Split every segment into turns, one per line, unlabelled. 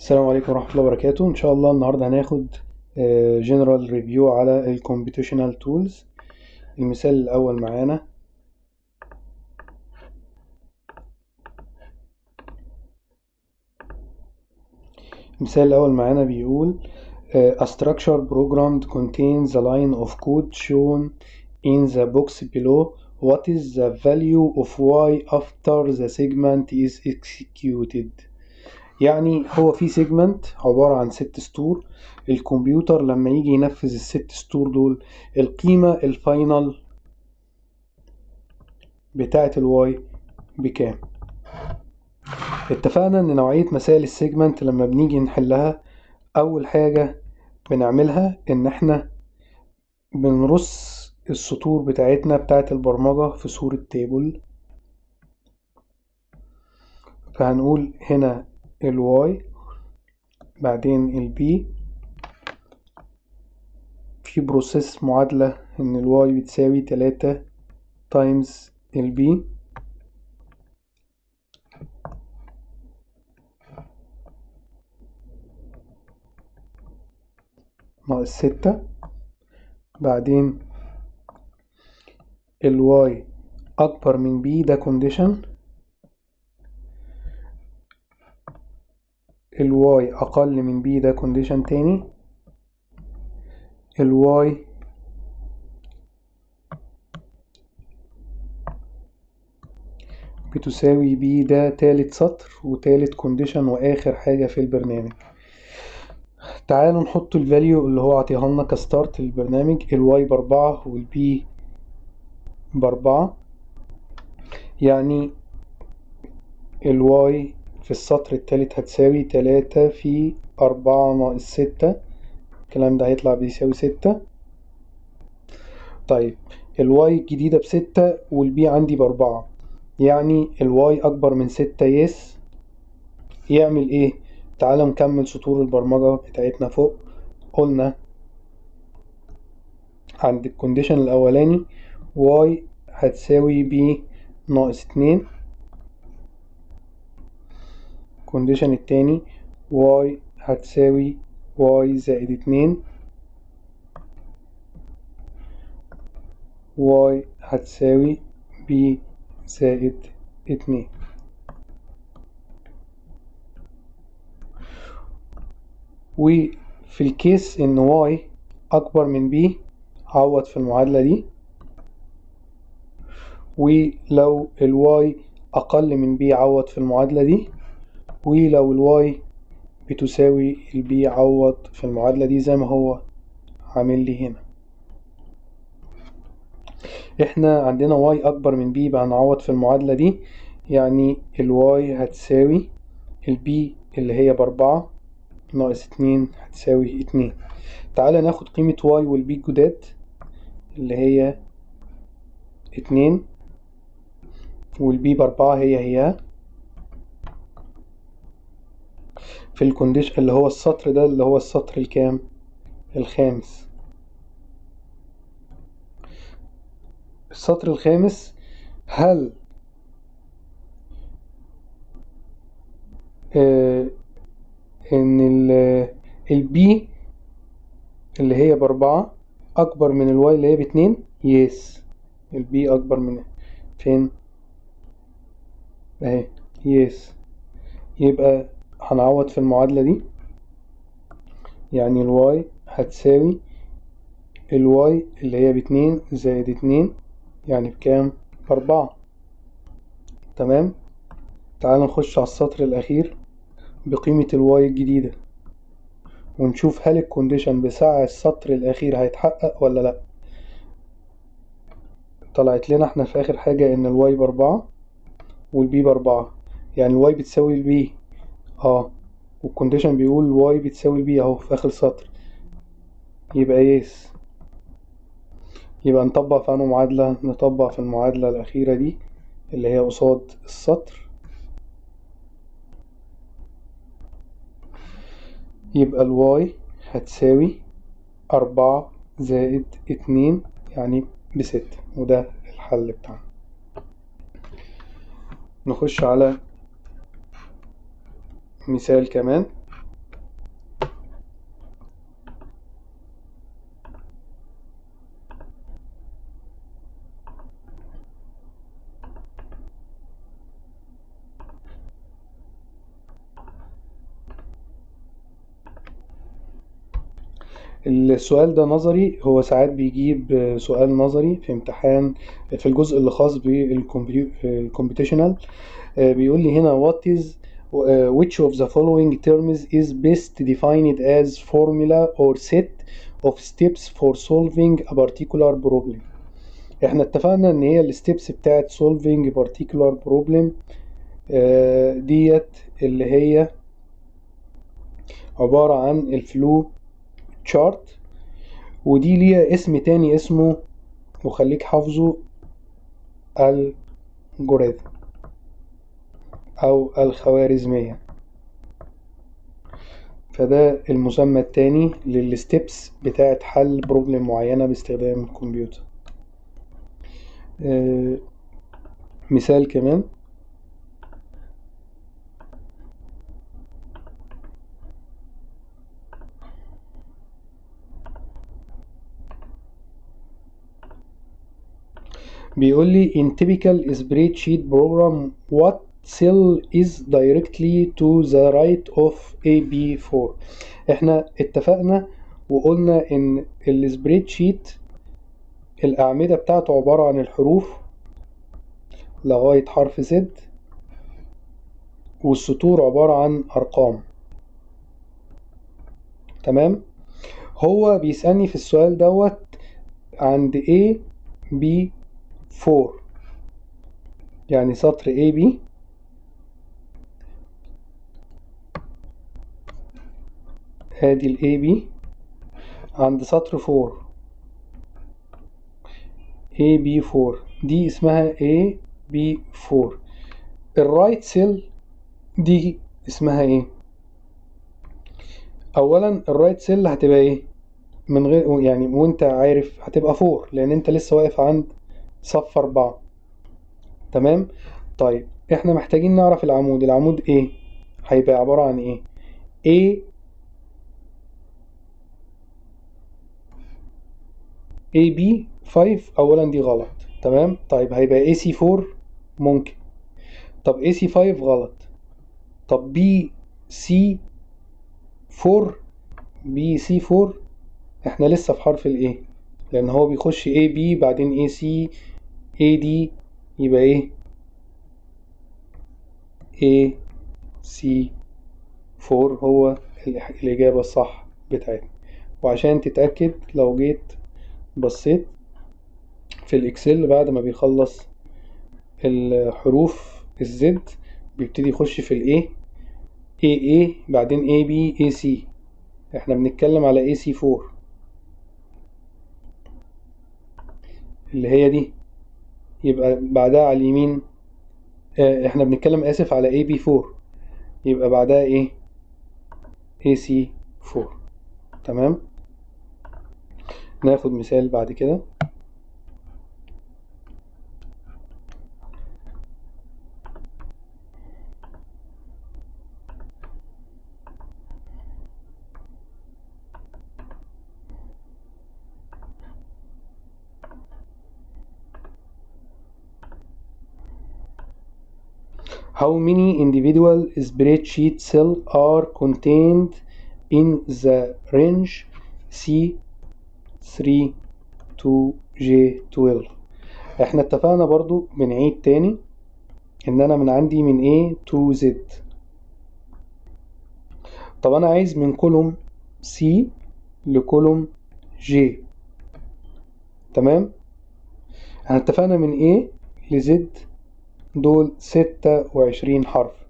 السلام عليكم ورحمة الله وبركاته إن شاء الله النهاردة هناخد جنرال ريفيو على ال computational tools المثال الأول معانا المثال الأول معانا بيقول A structure programmed contains a line of code shown in the box below What is the value of y after the segment is executed يعني هو في سيجمنت عبارة عن ست سطور الكمبيوتر لما يجي ينفذ الست سطور دول القيمة الفاينل بتاعة الواي بكام اتفقنا ان نوعية مسائل السيجمنت لما بنيجي نحلها اول حاجة بنعملها ان احنا بنرص السطور بتاعتنا بتاعة البرمجة في صورة تيبل فهنقول هنا الواي بعدين البي في بروسيس معادلة ان الواي بتساوي تلاتة تايمز البي ناقص ستة بعدين الواي أكبر من بي ده كونديشن الواي أقل من بي ده كونديشن تاني الواي بتساوي بي ده تالت سطر وتالت كونديشن وآخر حاجة في البرنامج تعالوا نحط الفاليو اللي هو عطيها لنا كستارت للبرنامج الواي بأربعة والبي بأربعة يعني الواي في السطر التالت هتساوي تلاتة في أربعة ناقص ستة الكلام ده هيطلع بيساوي ستة طيب الواي الجديدة بستة والبي عندي بأربعة يعني الواي أكبر من ستة يس يعمل إيه؟ تعالوا نكمل سطور البرمجة بتاعتنا فوق قلنا عند الكونديشن الأولاني واي هتساوي بي ناقص اتنين الكونديشن التاني واي هتساوي واي زائد اتنين واي هتساوي بي زائد اتنين وفي الكيس ان واي اكبر من بي عوض في المعادلة دي ولو الواي اقل من بي عوض في المعادلة دي ولو الواي بتساوي البي عوض في المعادلة دي زي ما هو عامل لي هنا احنا عندنا واي اكبر من بي بقى نعوض في المعادلة دي يعني الواي هتساوي البي اللي هي باربعة ناقص اتنين هتساوي اتنين تعالى ناخد قيمة واي والبي الجداد اللي هي اتنين والبي باربعة هي هي في الكونديشن اللي هو السطر ده اللي هو السطر الكام الخامس السطر الخامس هل آه ان البي اللي هي باربعة اكبر من الواي اللي هي باتنين يس البي اكبر من فين اهي يس يبقى هنعوض في المعادلة دي يعني الواي هتساوي الواي اللي هي باتنين زائد اتنين يعني بكام باربعة تمام تعال نخش على السطر الأخير بقيمة الواي الجديدة ونشوف هل الكونديشن بتاع السطر الأخير هيتحقق ولا لأ طلعت لنا احنا في آخر حاجة إن الواي بأربعة والبي بأربعة يعني الواي بتساوي البي اه والكونديشن بيقول الواي بتساوي البي اهو في آخر سطر يبقى يس يبقى نطبق في أنه معادلة نطبق في المعادلة الأخيرة دي اللي هي قصاد السطر يبقى الواي هتساوي أربعة زائد اتنين يعني بستة وده الحل بتاعنا نخش على مثال كمان السؤال ده نظري هو ساعات بيجيب سؤال نظري في امتحان في الجزء اللي خاص بالكمبيوتيشنال بيقول لي هنا what is uh, which of the following terms is best defined as formula or set of steps for solving a particular problem احنا اتفقنا ان هي الستبس بتاعت solving particular problem آه، ديت اللي هي عبارة عن الفلو تشارت ودي ليها اسم تاني اسمه وخليك حافظه الجوريثم أو الخوارزمية فده المسمى التاني للستبس بتاعت حل بروبلم معينة باستخدام الكمبيوتر آه، مثال كمان بيقول لي in typical spreadsheet program what cell is directly to the right of AB4 احنا اتفقنا وقلنا ان السبريد شيت الأعمدة بتاعته عبارة عن الحروف لغاية حرف زد والسطور عبارة عن أرقام تمام هو بيسألني في السؤال دوت عند A B 4 يعني سطر A B ادي ال A B عند سطر 4 A B 4 دي اسمها A B 4 الرايت سيل دي اسمها ايه اولا الرايت سيل هتبقى ايه من غير يعني وانت عارف هتبقى 4 لان انت لسه واقف عند صف 4 تمام طيب احنا محتاجين نعرف العمود العمود ايه هيبقى عبارة عن ايه A AB 5 اولا دي غلط تمام طيب هيبقى AC 4 ممكن طب AC 5 غلط طب BC 4 BC 4 احنا لسه في حرف الايه لان هو بيخش AB بعدين AC AD يبقى ايه AC 4 هو الإجابة الصح بتاعتنا وعشان تتأكد لو جيت بصيت في الإكسل بعد ما بيخلص الحروف الزد بيبتدي يخش في الإيه AA بعدين AB AC احنا بنتكلم على AC 4 اللي هي دي يبقى بعدها على اليمين اه احنا بنتكلم اسف على AB 4 يبقى بعدها ايه AC 4 تمام ناخد مثال بعد كده How many individual spreadsheet cells are contained in the range C3 to J12 احنا اتفقنا برضو بنعيد تاني ان انا من عندي من A to Z طب انا عايز من كولوم C لكولوم J تمام احنا اتفقنا من A لZ دول ستة وعشرين حرف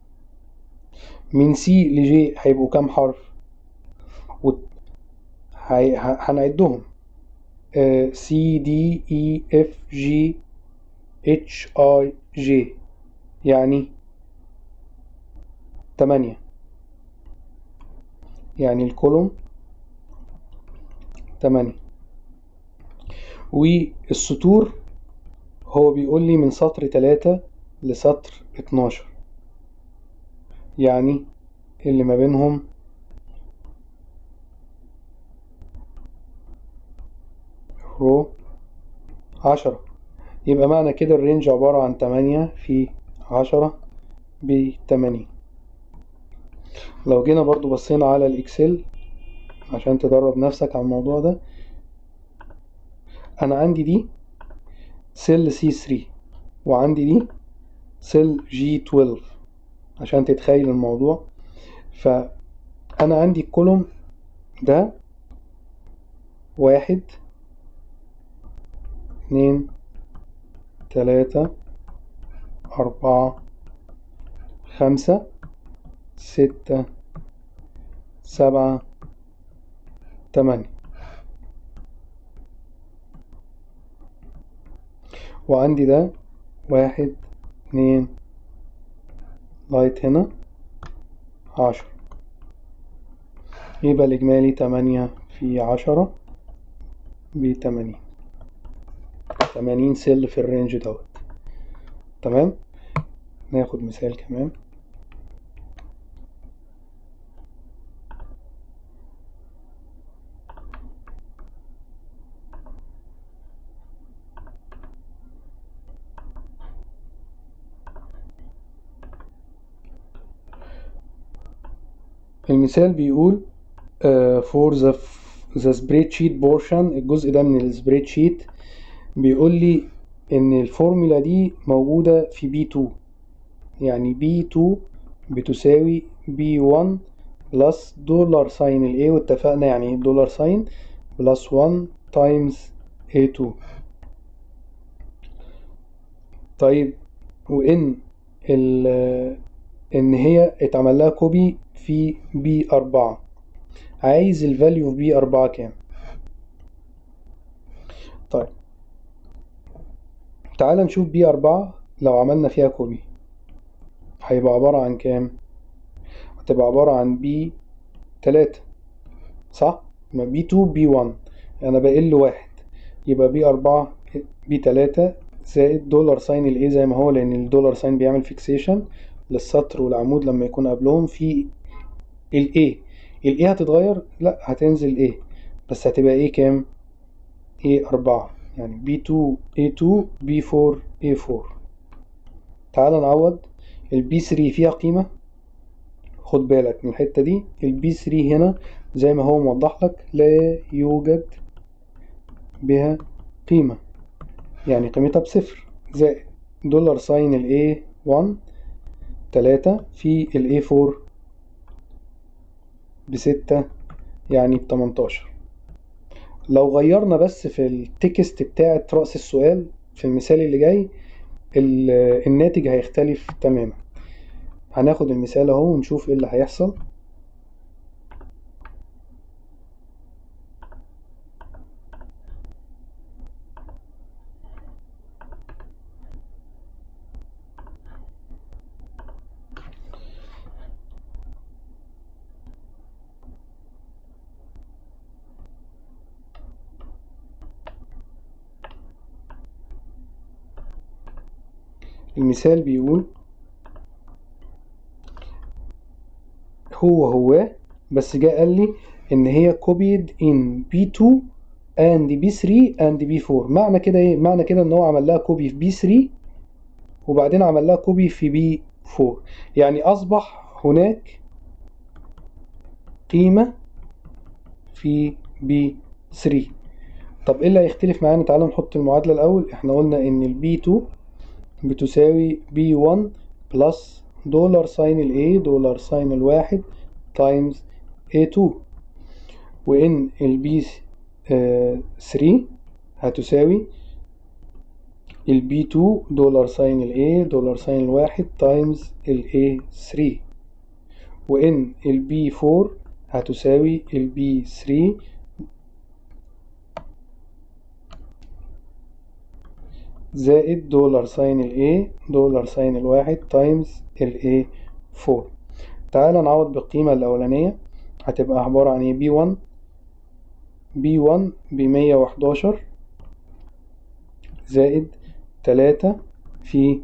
من سي لجي هيبقوا كام حرف و... هي... هنعدهم سي دي اي اف جي اتش اي جي يعني تمانية يعني الكولوم تمانية والسطور هو بيقول لي من سطر تلاتة لسطر اتناشر يعني اللي ما بينهم رو عشرة يبقى معنى كده الرينج عبارة عن تمانية في عشرة بتمانين لو جينا برضو بصينا على الإكسل عشان تدرب نفسك على الموضوع ده انا عندي دي سيل سي 3 وعندي دي سيل جي 12 عشان تتخيل الموضوع فانا عندي الكولوم ده واحد اتنين تلاتة أربعة خمسة ستة سبعة تمانية وعندي ده واحد اتنين لغاية هنا عشرة يبقى الإجمالي تمانية في عشرة بتمانين تمانين سل في الرينج دوت تمام ناخد مثال كمان المثال بيقول uh, for the the spreadsheet portion الجزء ده من السبريد شيت بيقول لي ان الفورمولا دي موجودة في B2 يعني B2 بتساوي B1 بلس دولار ساين ال A واتفقنا يعني ايه دولار ساين بلس 1 تايمز A2 طيب وان ال ان هي اتعمل لها كوبي في بي أربعة عايز الفاليو في بي أربعة كام طيب تعال نشوف بي أربعة لو عملنا فيها كوبي هيبقى عبارة عن كام هتبقى عبارة عن بي تلاتة صح ما بي تو بي وان أنا بقل واحد يبقى بي أربعة بي تلاتة زائد دولار ساين الاي زي ما هو لأن الدولار ساين بيعمل فيكسيشن للسطر والعمود لما يكون قبلهم في الاي الاي هتتغير لا هتنزل ايه بس هتبقى ايه كام ايه أربعة يعني بي 2 اي 2 بي 4 اي 4 تعال نعوض البي 3 فيها قيمة خد بالك من الحتة دي البي 3 هنا زي ما هو موضح لك لا يوجد بها قيمة يعني قيمتها بصفر زائد دولار ساين الاي 1 تلاتة في ال A4 بستة يعني بتمنتاشر لو غيرنا بس في التكست بتاعة رأس السؤال في المثال اللي جاي الناتج هيختلف تماما هناخد المثال اهو ونشوف ايه اللي هيحصل المثال بيقول هو هو بس جه قال لي ان هي copied in B2 and B3 and B4 معنى كده ايه معنى كده ان هو عمل لها كوبي في B3 وبعدين عمل لها كوبي في B4 يعني اصبح هناك قيمة في B3 طب ايه اللي هيختلف معانا تعالوا نحط المعادلة الاول احنا قلنا ان ال B2 بتساوي B1 بلس دولار ساين ال A دولار ساين الواحد تايمز A2 وإن ال B3 هتساوي ال B2 دولار ساين ال A دولار ساين الواحد تايمز ال A3 وإن ال B4 هتساوي ال B3 زائد دولار ساين ال A دولار ساين الواحد تايمز ال A4 تعال نعوض بالقيمة الأولانية هتبقى عبارة عن ايه B1 B1 بمية وحداشر زائد تلاتة في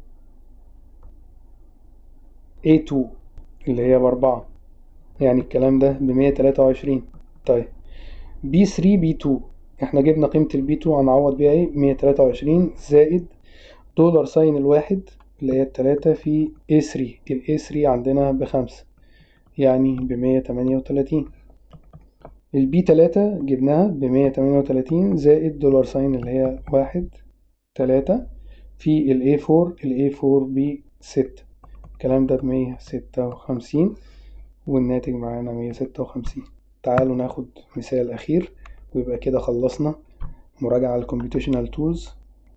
A2 اللي هي بأربعة يعني الكلام ده بمية تلاتة وعشرين طيب B3 B2 احنا جبنا قيمة البي 2 هنعوض بيها ايه مية تلاتة وعشرين زائد دولار ساين الواحد اللي هي التلاتة في A3 ال A3 عندنا بخمسة يعني بمية تمانية وتلاتين البي تلاتة جبناها بمية تمانية وتلاتين زائد دولار ساين اللي هي واحد تلاتة في الاي فور الاي فور بستة الكلام ده بمية ستة وخمسين والناتج معانا مية ستة وخمسين تعالوا ناخد مثال أخير ويبقى كده خلصنا مراجعة على الكمبيوتيشنال تولز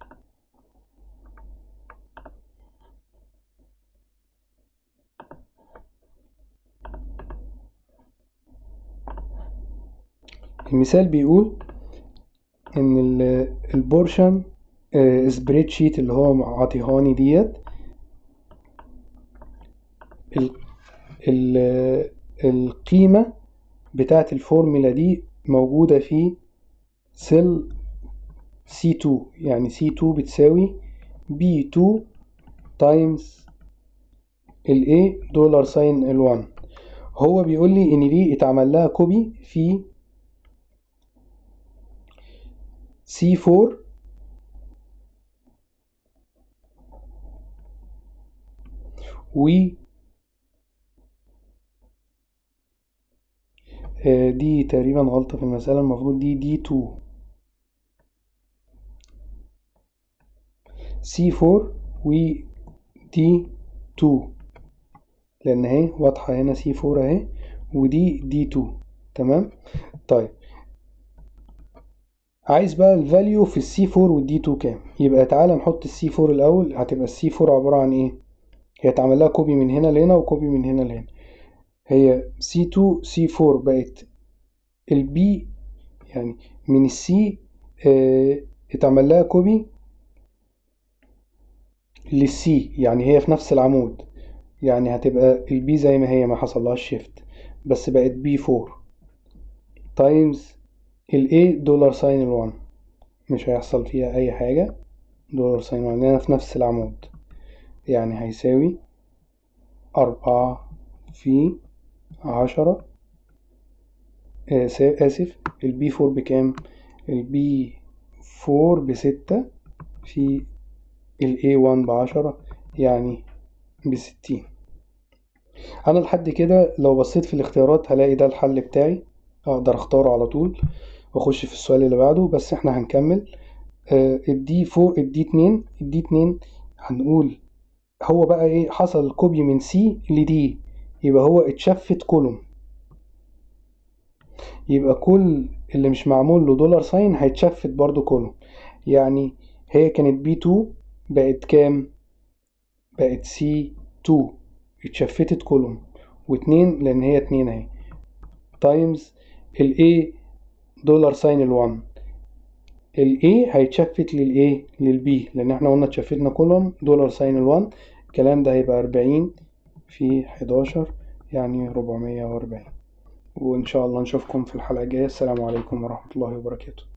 المثال بيقول ان البورشن سبريد شيت اللي هو عطيهاني ديت ال ال القيمة بتاعت الفورمولا دي موجودة في سيل C2 يعني C2 بتساوي B2 تايمز ال A دولار ساين ال 1 هو بيقول لي ان دي اتعمل لها كوبي في C4 و دي تقريبا غلطة في المسألة المفروض دي دي 2 C4 و دي 2 لأن اهي واضحة هنا C4 اهي ودي دي 2 تمام طيب عايز بقى الفاليو في السي 4 والدي 2 كام يبقى تعالى نحط السي 4 الاول هتبقى السي 4 عباره عن ايه هي اتعمل لها كوبي من هنا لهنا وكوبي من هنا لهنا هي سي 2 سي 4 بقت البي يعني من السي اه اتعمل لها كوبي للسي يعني هي في نفس العمود يعني هتبقى البي زي ما هي ما حصلهاش شيفت بس بقت بي 4 تايمز ال A دولار ساين ال 1 مش هيحصل فيها أي حاجة دولار ساين 1 لأننا في نفس العمود يعني هيساوي أربعة في عشرة آسف ال B 4 بكام؟ ال B 4 بستة في ال A 1 بعشرة يعني بستين أنا لحد كده لو بصيت في الاختيارات هلاقي ده الحل بتاعي أقدر أختاره على طول واخش في السؤال اللي بعده بس احنا هنكمل الدي فوق الدي اتنين الدي اتنين هنقول هو بقى ايه حصل كوبي من سي لدي يبقى هو اتشفت كولوم يبقى كل اللي مش معمول له دولار ساين هيتشفت برضو كولوم يعني هي كانت بي 2 بقت كام بقت سي 2 اتشفتت كولوم واتنين لان هي اتنين اهي تايمز ال A دولار ساين ال 1 ال A هيتشفت لل A لل B لأن احنا قلنا اتشفتنا كولوم دولار ساين ال 1 الكلام ده هيبقى أربعين في حداشر يعني ربعمية وأربعين وإن شاء الله نشوفكم في الحلقة الجاية السلام عليكم ورحمة الله وبركاته